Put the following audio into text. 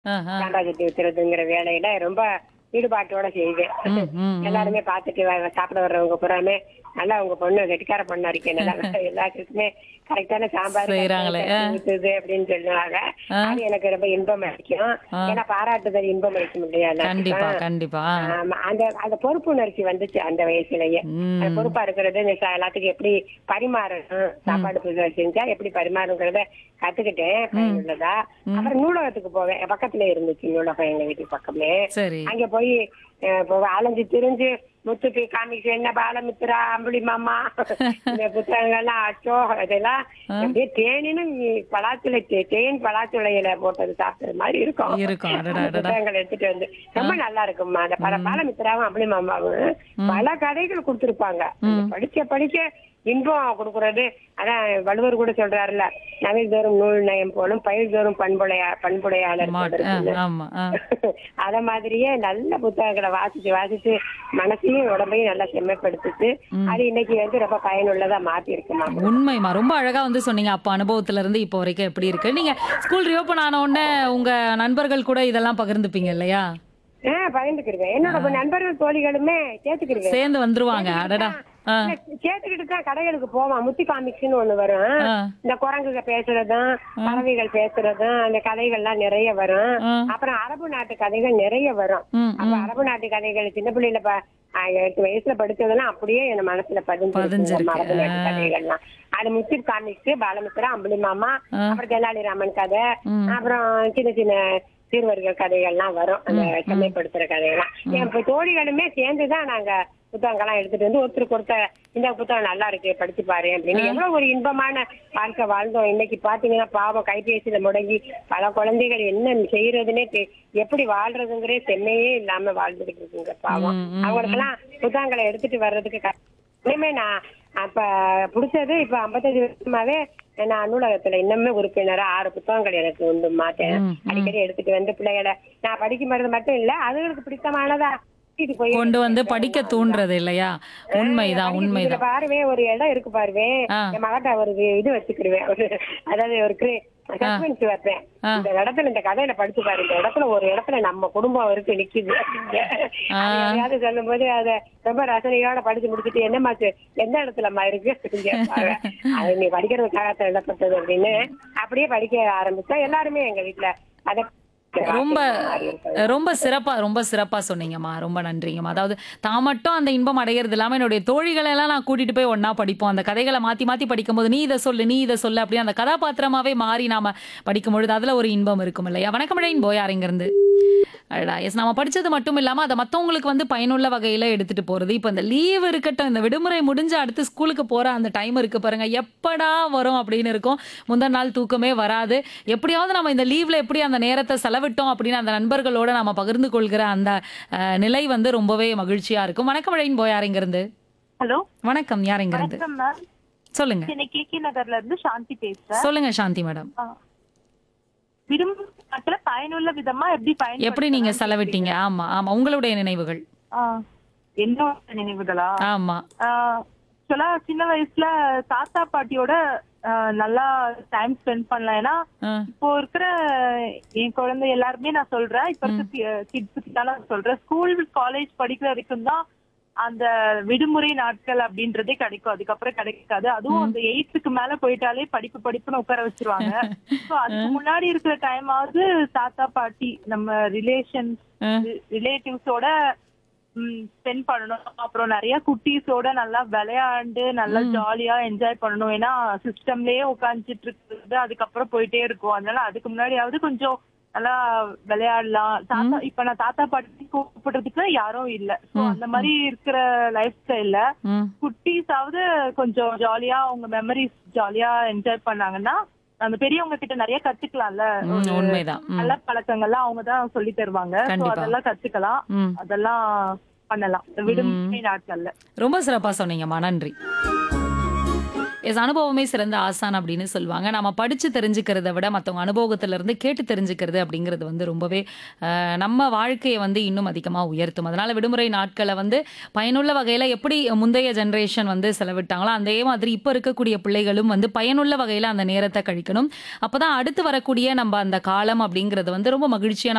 ஆஹா. Santa கட்டி ஊத்துறதுங்கிற வேலையில ரொம்ப ஈடுபாட்டோட செய்வேன் ம், ம், ம். எல்லாருமே பார்த்துட்டு வ- சாப்பிட வர்றவங்க பூராமே நல்லா உங்க பொண்ணு கெட்டிக்கார பொண்ணா இருக்கேன் நல்லா எல்லாத்துக்குமே கரெக்டான சாம்பார் செய்றாங்களே, கட்டி ஊத்துது அப்படின்னு சொல்லுவாங்க ஆ. அது எனக்கு ரொம்ப இன்பம் அளிக்கும் ஆ. ஏன்னா பாராட்டுதல் இன்பம் அளிக்கும் இல்லையா கண்டிப்பா எல்லாத்துக்கும். கண்டிப்பா ஆமா, அந்த அந்த பொறுப்புணர்ச்சி வந்துச்சு அந்த வயசுலயே ம். அந்த பொறுப்பா இருக்கிறது இந்த ச- எல்லாத்துக்கும் எப்படி பரிமாறணும் சாப்பாடு புதுசா செஞ்சா எப்படி பரிமாறணுங்கிறத கத்துக்கிட்டேன் பயனுள்ளதா அப்புறம் நூலகத்துக்கு போவேன் என் பக்கத்துல இருந்துச்சு நூலகம் எங்க வீட்டுக்கு பக்கமே சரி அங்க போய் அஹ், இப்போ அலைஞ்சு திரிஞ்சு முத்துப்பி காமிக்ஸ் என்ன பாலமித்ரா அம்புலி மாமா இந்த புத்தகங்கள்லாம் அச்சோ இதெல்லாம் அப்படியே தேனினும் பலாச்சுளை தே- தேன் பலாச்சுளையில போட்டது சாப்பிட்டது மாதிரி இருக்கும் இருக்கும். அடடா, அந்த அடடா. புத்தகங்கள் எடுத்துட்டு வந்து ரொம்ப நல்லா இருக்கும்மா அந்த பல பாலமித்ராவும் அம்புலி மாமாவும் பல கதைகள் கொடுத்திருப்பாங்க அந்த படிக்க படிக்க இன்பம் கொடுக்கறது அதான் வள்ளுவர் கூட சொல்றாருல நவில் தோறும் நூல் நயம் போலும் பயில் தோறும் பண்புடையா பண்புடையாளர் மாட்டு ஆ, போலிருக்குன்னு. ஆமா ஆ. அத மாதிரியே நல்ல புத்தகங்களை வாசிச்சு வாசிச்சு மனசையும் உடம்பையும் நல்லா செம்மைப்படுத்துச்சு அது இன்னைக்கு வந்து ரொம்ப பயனுள்ளதா மாத்தி இருக்குமா உண்மைமா ரொம்ப அழகா வந்து சொன்னீங்க அப்ப அனுபவத்துல இருந்து இப்போ வரைக்கும் எப்படி இருக்கு நீங்க ஸ்கூல் ரீஓபன் ஆன உடனே உங்க நண்பர்கள் கூட இதெல்லாம் பகிர்ந்துப்பீங்க இல்லையா ஆஹ் பகிர்ந்துக்கிருவேன் என்னோட நண்பர்கள் தோழிகளுமே சேர்த்துக்கிருவேன் சேர்ந்து வந்துருவாங்க அடடா ஆ, சேர்த்துக்கிட்டு தான் கடைகளுக்கு போவான் முத்தி காமிக்ஸ்னு ஒண்ணு வரும் ஆ. இந்த குரங்குக பேசுறதும் பறவைகள் பேசுறதும் அந்த கதைகள்லாம் நிறைய வரும் ஆ. அப்புறம் அரபு நாட்டு கதைகள் நிறைய வரும் ம், அப்ப அரபு நாட்டு கதைகள் சின்ன பிள்ளைல ப- ஆ, எட்டு வயசுல படிச்சதெல்லாம் அப்படியே என் மனசுல பதிஞ்சு பதிஞ்சிருக்கு. அரபு நாட்டு கதைகள்லாம் அது முத்தி காமிக்ஸ் பாலமித்ரா அம்புலி மாமா அப்புறம் தெனாலிராமன் கதை அப்புறம் சின்ன சின்ன சிறுவர்கள் கதைகள்லாம் வரும் அந்த செம்மைப்படுத்துற கதைகள்லாம் என் இப்ப தோழிகளுமே சேர்ந்துதான் நாங்க புத்தகங்கள்லாம் எடுத்துட்டு வந்து ஒருத்தருக்கு ஒருத்தர் இந்த புத்தகம் நல்லா இருக்கு படிச்சு பாரு அப்படின்னு எவ்வளவு ஒரு இன்பமான வாழ்க்கை வாழ்ந்தோம் இன்னைக்கு பாத்தீங்கன்னா பாவம் கைபேசியில முடங்கி பல குழந்தைகள் என்ன செய்யறதுன்னே தெ- எப்படி வாழ்றதுங்கிறே செம்மையே இல்லாம வாழ்ந்துட்டு இருக்குங்க பாவம் ம், ம், அவங்களுக்கெல்லாம் புத்தகங்களை எடுத்துட்டு வர்றதுக்கு க- இனிமே நான் அப்ப பிடிச்சது இப்ப ஐம்பத்தஞ்சு வருஷமாவே நான் நூலகத்துல இன்னுமே உறுப்பினரா ஆறு புத்தகங்கள் எனக்கு உண்டு மாட்டேன் ம், ம். அடிக்கடி எடுத்துட்டு வந்து பிள்ளைகளை நான் படிக்கும் போது மட்டும் இல்ல அதுகளுக்கு பிடித்தமானதா கூட்டிட்டு போய் கொண்டு வந்து படிக்க தூண்டுறது இல்லையா உண்மைதான் இதுல உண்மைதான் பாருவே ஒரு இடம் இருக்கு பாருவே ஆ. என் மகட்ட ஒரு வி- இது வச்சுக்கிடுவேன் ஒரு அதாவது ஒரு சஸ்பென்ஸ் வைப்பேன் ஆ. இந்த இடத்துல இந்த கதையில படிச்சு பாரு இந்த இடத்துல ஒரு இடத்துல நம்ம குடும்பம் இருக்கு நிக்குது அப்படிங்க. அது யாரையாவது சொல்லும் போது அத ரொம்ப ரசனையோட படிச்சு முடிச்சுட்டு என்னமாச்சு எந்த இடத்துலம்மா இருக்கு அப்படின்னு கேட்பாங்க. அது நீ படிக்கிறதுக்காக எழுதப்பட்டது அப்படின்னு அப்படியே படிக்க ஆரம்பிச்சா எல்லாருமே எங்க வீட்டுல அத ரொம்ப ரொம்ப சிறப்பா ரொம்ப சிறப்பா சொன்னீங்கம்மா ரொம்ப நன்றிங்கம்மா அதாவது தான் மட்டும் அந்த இன்பம் அடையிறது இல்லாம என்னுடைய தோழிகளை எல்லாம் நான் கூட்டிட்டு போய் ஒண்ணா படிப்போம் அந்த கதைகளை மாத்தி மாத்தி படிக்கும்போது நீ இதை சொல்லு நீ இதை சொல்லு அப்படி அந்த கதாபாத்திரமாவே மாறி நாம படிக்கும் பொழுது அதுல ஒரு இன்பம் இருக்கும் இல்லையா வணக்கம் போய் இருந்து அடடா எஸ் நம்ம படிச்சது மட்டும் இல்லாம அதை மத்தவங்களுக்கு வந்து பயனுள்ள வகையில எடுத்துட்டு போறது இப்போ இந்த லீவ் இருக்கட்டும் இந்த விடுமுறை முடிஞ்சு அடுத்து ஸ்கூலுக்கு போற அந்த டைம் இருக்கு பாருங்க எப்படா வரும் அப்படின்னு இருக்கும் முந்தின நாள் தூக்கமே வராது எப்படியாவது நம்ம இந்த லீவ்ல எப்படி அந்த நேரத்தை செலவிட்டோம் அப்படின்னு அந்த நண்பர்களோட நம்ம பகிர்ந்து கொள்கிற அந்த அஹ், நிலை வந்து ரொம்பவே மகிழ்ச்சியா இருக்கும் வணக்கம் வழியின் போய் இருந்து ஹலோ வணக்கம் யார் இங்க இருந்து வணக்கம் மேம் சொல்லுங்க சென்னை கே கே நகர்ல இருந்து சாந்தி பேசுறேன் சொல்லுங்க சாந்தி மேடம் ஆ. விடுமுறை நாட்கள பயனுள்ள விதமா எப்படி பயன் எப்படி நீங்க செலவிட்டீங்க ஆமா ஆமா உங்களுடைய நினைவுகள் என்னோட நினைவுகளா ஆமா சொல்ல சின்ன வயசுல தாத்தா பாட்டியோட ஆ, நல்லா டைம் ஸ்பெண்ட் பண்ணலாம் ஏன்னா ஆ, இப்போ இருக்கிற என் குழந்தை எல்லாருமே நான் சொல்றேன் இப்ப இருக்க கிட்ஸுக்கு தான் நான் சொல்றேன் ஸ்கூல் காலேஜ் படிக்கிற வரைக்கும் தான் அந்த விடுமுறை நாட்கள் அப்படின்றதே கிடைக்கும் அதுக்கப்புறம் கிடைக்காது அதுவும் அந்த எயித்துக்கு மேல போயிட்டாலே படிப்பு படிப்புன்னு உட்கார வச்சிருவாங்க சோ அதுக்கு முன்னாடி இருக்கிற டைம் ஆவது தாத்தா பாட்டி நம்ம ரிலேஷன் ஆ. ரிலேட்டிவ்ஸோட ஸ்பெண்ட் பண்ணணும் அப்புறம் நிறைய குட்டீஸோட நல்லா விளையாண்டு நல்லா ஜாலியா என்ஜாய் பண்ணணும் ஏன்னா சிஸ்டம்லயே உட்காந்துட்டு இருக்கிறது அதுக்கப்புறம் போயிட்டே இருக்கும் அதனால அதுக்கு முன்னாடியாவது கொஞ்சம் நல்லா விளையாடலாம் தாத்தா இப்ப நான் தாத்தா பாட்டி கூப்பிடுறதுக்கு யாரும் இல்ல சோ அந்த மாதிரி இருக்கிற லைஃப் ஸ்டைல்ல ம் குட்டீஸாவது கொஞ்சம் ஜாலியா அவங்க மெமரிஸ் ஜாலியா என்ஜாய் பண்ணாங்கன்னா அந்த பெரியவங்க கிட்ட நிறைய கத்துக்கலாம்ல ம், ஒரு உண்மைதான் ம், நல்ல பழக்கங்கள்லாம் அவங்க தான் சொல்லி தருவாங்க So கண்டிப்பா. அதெல்லாம் கத்துக்கலாம் ம். அதெல்லாம் பண்ணலாம் இந்த விடுமுறை நாட்கள்ல ரொம்ப சிறப்பா சொன்னீங்கம்மா நன்றி எஸ் அனுபவமே சிறந்த ஆசான் அப்படின்னு சொல்லுவாங்க நம்ம படிச்சு தெரிஞ்சுக்கிறத விட மற்றவங்க அனுபவத்துல இருந்து கேட்டு தெரிஞ்சுக்கிறது அப்படிங்கிறது வந்து ரொம்பவே அஹ், நம்ம வாழ்க்கையை வந்து இன்னும் அதிகமாக உயர்த்தும் அதனால விடுமுறை நாட்களை வந்து பயனுள்ள வகையில் எப்படி முந்தைய ஜென்ரேஷன் வந்து செலவிட்டாங்களோ அதே மாதிரி இப்போ இருக்கக்கூடிய பிள்ளைகளும் வந்து பயனுள்ள வகையில் அந்த நேரத்தை கழிக்கணும் அப்பதான் அடுத்து வரக்கூடிய நம்ம அந்த காலம் அப்படிங்கிறது வந்து ரொம்ப மகிழ்ச்சியான